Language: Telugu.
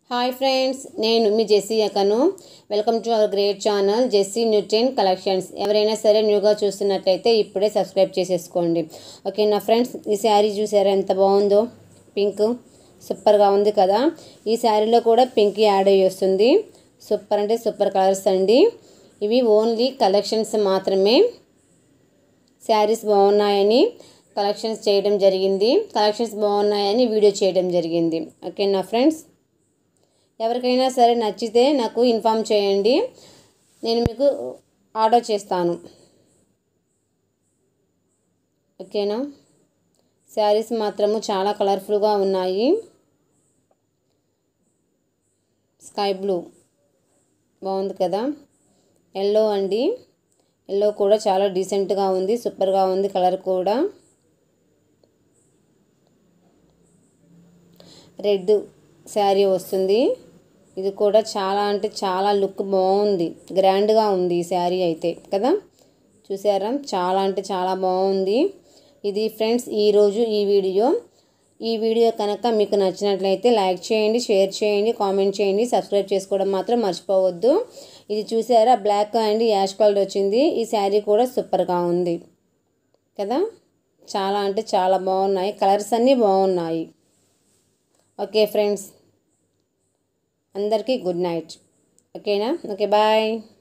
హాయ్ ఫ్రెండ్స్ నేను మీ జెస్సీ అకను welcome to our great channel Jessie న్యూట్రియన్ కలెక్షన్స్ ఎవరైనా సరే న్యూగా చూస్తున్నట్లయితే ఇప్పుడే సబ్స్క్రైబ్ చేసేసుకోండి ఓకే నా ఫ్రెండ్స్ ఈ శారీ చూసారా ఎంత బాగుందో పింక్ సూపర్గా ఉంది కదా ఈ శారీలో కూడా పింక్ యాడ్ అయ్యి వస్తుంది సూపర్ అంటే సూపర్ కలర్స్ అండి ఇవి ఓన్లీ కలెక్షన్స్ మాత్రమే శారీస్ బాగున్నాయని కలెక్షన్స్ చేయడం జరిగింది కలెక్షన్స్ బాగున్నాయని వీడియో చేయడం జరిగింది ఓకే నా ఫ్రెండ్స్ ఎవరికైనా సరే నచ్చితే నాకు ఇన్ఫామ్ చేయండి నేను మీకు ఆర్డర్ చేస్తాను ఓకేనా శారీస్ మాత్రము చాలా కలర్ఫుల్గా ఉన్నాయి స్కై బ్లూ బాగుంది కదా ఎల్లో అండి ఎల్లో కూడా చాలా డీసెంట్గా ఉంది సూపర్గా ఉంది కలర్ కూడా రెడ్ శారీ వస్తుంది ఇది కూడా చాలా అంటే చాలా లుక్ బాగుంది గ్రాండ్గా ఉంది ఈ శారీ అయితే కదా చూసారా చాలా అంటే చాలా బాగుంది ఇది ఫ్రెండ్స్ ఈరోజు ఈ వీడియో ఈ వీడియో కనుక మీకు నచ్చినట్లయితే లైక్ చేయండి షేర్ చేయండి కామెంట్ చేయండి సబ్స్క్రైబ్ చేసుకోవడం మాత్రం మర్చిపోవద్దు ఇది చూసారా బ్లాక్ అండ్ యాష్ కలర్ వచ్చింది ఈ శారీ కూడా సూపర్గా ఉంది కదా చాలా అంటే చాలా బాగున్నాయి కలర్స్ అన్నీ బాగున్నాయి ఓకే ఫ్రెండ్స్ అందరికీ గుడ్ నైట్ ఓకేనా ఓకే బాయ్